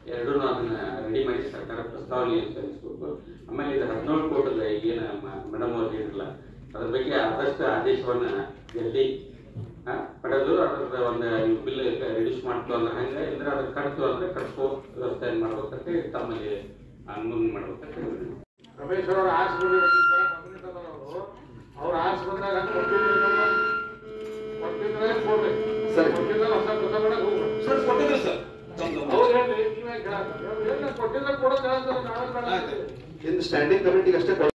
ಎರಡೂ ಅದನ್ನ ರೆಡಿ ಮಾಡಿ ಸರ್ಕಾರ ಪ್ರಸ್ತಾವನೆ ಸಲ್ಲಿಸಬೇಕು ಆಮೇಲೆ ಇದು ಹದಿನೇಳು ಕೋಟದ ಏನು ಮೇಡಮ್ ಅವ್ರು ಹೇಳಿರಲ್ಲ ಅದ್ರ ಬಗ್ಗೆ ಆದಷ್ಟು ಆದೇಶವನ್ನ ಜಲ್ದಿ ಆ, ಪಡೆದು ಅದ್ರ ಒಂದು ನೀವು ಬಿಲ್ ರಿಡ್ಯೂಸ್ ಮಾಡ್ತು ಅಂದ್ರೆ ಹಂಗೆ ಇದ್ರೆ ಅದ್ರ ಕಟ್ತು ಅಂದ್ರೆ ಕಟ್ಸೋ ವ್ಯವಸ್ಥೆ ಮಾಡ್ಬೇಕಂತ ಹೇಳಿ ತಮ್ಮಲ್ಲಿ ಅನುಮೋದನೆ ಮಾಡ್ಬೇಕಂತ ಹೇಳಿ ರಮೇಶ್ ಅವ್ರ ಆರ್ಸ್ ಬಂದಿದ್ದಾರೆ ಅವ್ರ ಆರ್ಸ್ ಬಂದಾಗ ಕೊಟ್ಟಿದ್ರೆ ಕೊಟ್ಟಿದ್ರೆ ಕೊಡ್ರಿ ಸರಿ. ಕೊಟ್ಟಿದ್ರೆ ಹೊಸ ಹೊಸ ಮಾಡಕ್ ಹೋಗ್ಬೇಡಿ ಸರ್ ಕೊಟ್ಟಿದ್ರು ಸರ್ ತಮ್ದು ಅವ್ರು ಹೇಳ್ರಿ ನೀವೇ ಕೇಳಕ್ಕೆ ಕೊಟ್ಟಿದ್ರೆ ಕೊಡೋಕೆ ಹೇಳ್ತಾರೆ ನಾವೇ ಬೇಡ ಅಂತೀವಿ. ಇನ್ನು ಸ್ಟ್ಯಾಂಡಿಂಗ್ ಕಮಿಟಿಗೆ ಅಷ್ಟೇ